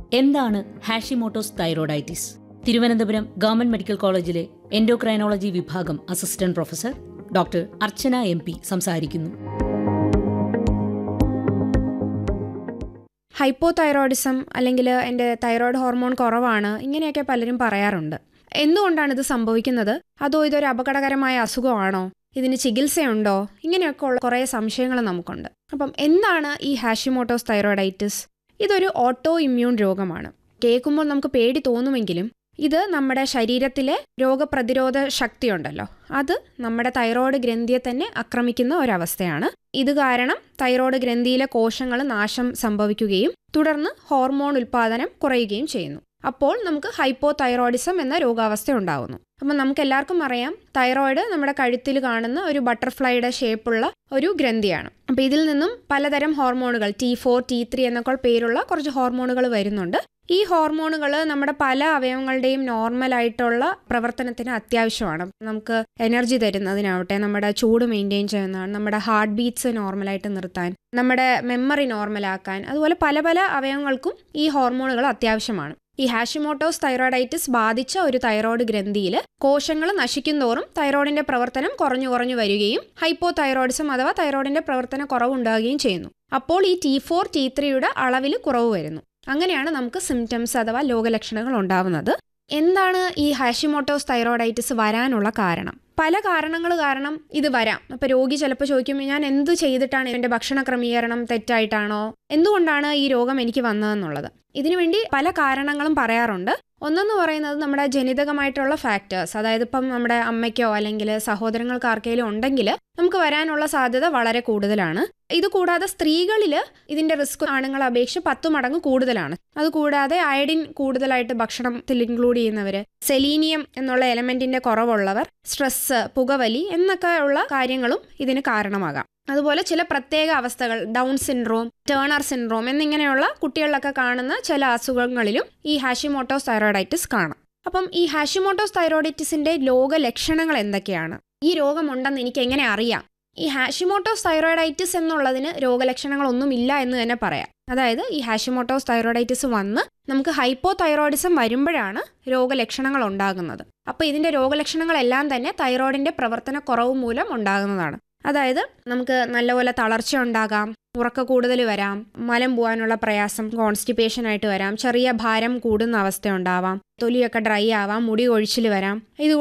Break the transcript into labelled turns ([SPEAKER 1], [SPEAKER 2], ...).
[SPEAKER 1] എന്താണ് Hashimoto's thyroiditis Thiruvananthapuram government medical കോളേജിലെ endocrinology വിഭാഗം assistant professor doctor Archana M P സംസാരിക്കുന്നു
[SPEAKER 2] ഹൈപ്പോ തൈറോയിഡിസം അല്ലെങ്കിൽ എൻ്റെ തൈറോയ്ഡ് ഹോർമോൺ കുറവാണ് ഇങ്ങനെയൊക്കെ പലരും പറയാറുണ്ട് എന്തുകൊണ്ടാണ് ഇത് സംഭവിക്കുന്നത് അതോ ഇതൊരു അപകടകരമായ അസുഖമാണോ ഇതിന് ചികിത്സയുണ്ടോ ഇങ്ങനെയൊക്കെ ഉള്ള കുറേ സംശയങ്ങൾ നമുക്കുണ്ട് അപ്പം എന്താണ് ഈ ഹാഷിമോട്ടോസ് തൈറോയിഡൈറ്റിസ് ഇതൊരു ഓട്ടോ ഇമ്മ്യൂൺ രോഗമാണ് കേൾക്കുമ്പോൾ നമുക്ക് പേടി തോന്നുമെങ്കിലും ഇത് നമ്മുടെ ശരീരത്തിലെ രോഗപ്രതിരോധ ശക്തിയുണ്ടല്ലോ അത് നമ്മുടെ തൈറോയ്ഡ് ഗ്രന്ഥിയെ തന്നെ ആക്രമിക്കുന്ന ഒരവസ്ഥയാണ് ഇത് കാരണം തൈറോയ്ഡ് ഗ്രന്ഥിയിലെ കോശങ്ങൾ നാശം സംഭവിക്കുകയും തുടർന്ന് ഹോർമോൺ ഉൽപ്പാദനം കുറയുകയും ചെയ്യുന്നു അപ്പോൾ നമുക്ക് ഹൈപ്പോ തൈറോയിഡിസം എന്ന രോഗാവസ്ഥ ഉണ്ടാകുന്നു അപ്പം നമുക്ക് എല്ലാവർക്കും അറിയാം തൈറോയിഡ് നമ്മുടെ കഴുത്തിൽ കാണുന്ന ഒരു ബട്ടർഫ്ലൈയുടെ ഷേപ്പുള്ള ഒരു ഗ്രന്ഥിയാണ് അപ്പം ഇതിൽ നിന്നും പലതരം ഹോർമോണുകൾ ടി ഫോർ ടി ത്രീ എന്നൊക്കെ പേരുള്ള കുറച്ച് ഹോർമോണുകൾ വരുന്നുണ്ട് ഈ ഹോർമോണുകൾ നമ്മുടെ പല അവയവങ്ങളുടെയും നോർമലായിട്ടുള്ള പ്രവർത്തനത്തിന് അത്യാവശ്യമാണ് നമുക്ക് എനർജി തരുന്നതിനാവട്ടെ നമ്മുടെ ചൂട് മെയിൻറ്റെയിൻ ചെയ്യുന്നതാണ് നമ്മുടെ ഹാർട്ട് ബീറ്റ്സ് നോർമലായിട്ട് നിർത്താൻ നമ്മുടെ മെമ്മറി നോർമലാക്കാൻ അതുപോലെ പല പല അവയവങ്ങൾക്കും ഈ ഹോർമോണുകൾ അത്യാവശ്യമാണ് ഈ ഹാഷിമോട്ടോസ് തൈറോയിഡൈറ്റിസ് ബാധിച്ച ഒരു തൈറോയ്ഡ് ഗ്രന്ഥിയിൽ കോശങ്ങൾ നശിക്കുന്തോറും തൈറോയിഡിന്റെ പ്രവർത്തനം കുറഞ്ഞു കുറഞ്ഞു വരികയും ഹൈപ്പോ തൈറോയിഡിസം അഥവാ തൈറോയിഡിന്റെ പ്രവർത്തന കുറവുണ്ടാകുകയും ചെയ്യുന്നു അപ്പോൾ ഈ ടി ഫോർ ടി ത്രീയുടെ അളവിൽ കുറവ് വരുന്നു അങ്ങനെയാണ് നമുക്ക് സിംറ്റംസ് അഥവാ രോഗലക്ഷണങ്ങൾ ഉണ്ടാവുന്നത് എന്താണ് ഈ ഹാഷിമോട്ടോസ് തൈറോയിഡൈറ്റിസ് വരാനുള്ള കാരണം പല കാരണങ്ങൾ കാരണം ഇത് വരാം അപ്പൊ രോഗി ചിലപ്പോൾ ചോദിക്കും ഞാൻ എന്ത് ചെയ്തിട്ടാണ് എൻ്റെ ഭക്ഷണ ക്രമീകരണം തെറ്റായിട്ടാണോ എന്തുകൊണ്ടാണ് ഈ രോഗം എനിക്ക് വന്നതെന്നുള്ളത് ഇതിനുവേണ്ടി പല കാരണങ്ങളും പറയാറുണ്ട് ഒന്നെന്ന് പറയുന്നത് നമ്മുടെ ജനിതകമായിട്ടുള്ള ഫാക്ടേഴ്സ് അതായത് ഇപ്പം നമ്മുടെ അമ്മയ്ക്കോ അല്ലെങ്കിൽ സഹോദരങ്ങൾക്ക് ആർക്കെങ്കിലും ഉണ്ടെങ്കിൽ നമുക്ക് വരാനുള്ള സാധ്യത വളരെ കൂടുതലാണ് ഇത് കൂടാതെ സ്ത്രീകളിൽ ഇതിന്റെ റിസ്ക് ആണുങ്ങളെ അപേക്ഷിച്ച് പത്ത് മടങ്ങ് കൂടുതലാണ് അതുകൂടാതെ അയഡിൻ കൂടുതലായിട്ട് ഭക്ഷണത്തിൽ ഇൻക്ലൂഡ് ചെയ്യുന്നവര് സെലീനിയം എന്നുള്ള എലമെന്റിന്റെ കുറവുള്ളവർ സ്ട്രെസ് പുകവലി എന്നൊക്കെ ഉള്ള കാര്യങ്ങളും ഇതിന് കാരണമാകാം അതുപോലെ ചില പ്രത്യേക അവസ്ഥകൾ ഡൗൺ സിൻഡ്രോം ടേണർ സിൻഡ്രോം എന്നിങ്ങനെയുള്ള കുട്ടികളിലൊക്കെ കാണുന്ന ചില അസുഖങ്ങളിലും ഈ ഹാഷിമോട്ടോസ് തൈറോയിഡൈറ്റിസ് കാണാം അപ്പം ഈ ഹാഷിമോട്ടോസ് തൈറോയിഡൈറ്റിസിന്റെ രോഗലക്ഷണങ്ങൾ എന്തൊക്കെയാണ് ഈ രോഗമുണ്ടെന്ന് എനിക്ക് എങ്ങനെ അറിയാം ഈ ഹാഷിമോട്ടോസ് തൈറോയിഡൈറ്റിസ് എന്നുള്ളതിന് രോഗലക്ഷണങ്ങളൊന്നും ഇല്ല എന്ന് തന്നെ പറയാം അതായത് ഈ ഹാഷിമോട്ടോസ് തൈറോയിഡൈറ്റിസ് വന്ന് നമുക്ക് ഹൈപ്പോ തൈറോയിഡിസം വരുമ്പോഴാണ് രോഗലക്ഷണങ്ങൾ ഉണ്ടാകുന്നത് അപ്പോൾ ഇതിന്റെ രോഗലക്ഷണങ്ങളെല്ലാം തന്നെ തൈറോയിഡിന്റെ പ്രവർത്തന കുറവ് മൂലം ഉണ്ടാകുന്നതാണ് അതായത് നമുക്ക് നല്ലപോലെ തളർച്ച ഉണ്ടാകാം ഉറക്ക കൂടുതൽ വരാം മലം പോകാനുള്ള പ്രയാസം കോൺസ്റ്റിപ്പേഷൻ ആയിട്ട് വരാം ചെറിയ ഭാരം കൂടുന്ന അവസ്ഥ ഉണ്ടാവാം തൊലിയൊക്കെ ഡ്രൈ ആവാം മുടി ഒഴിച്ചിൽ വരാം ഇത്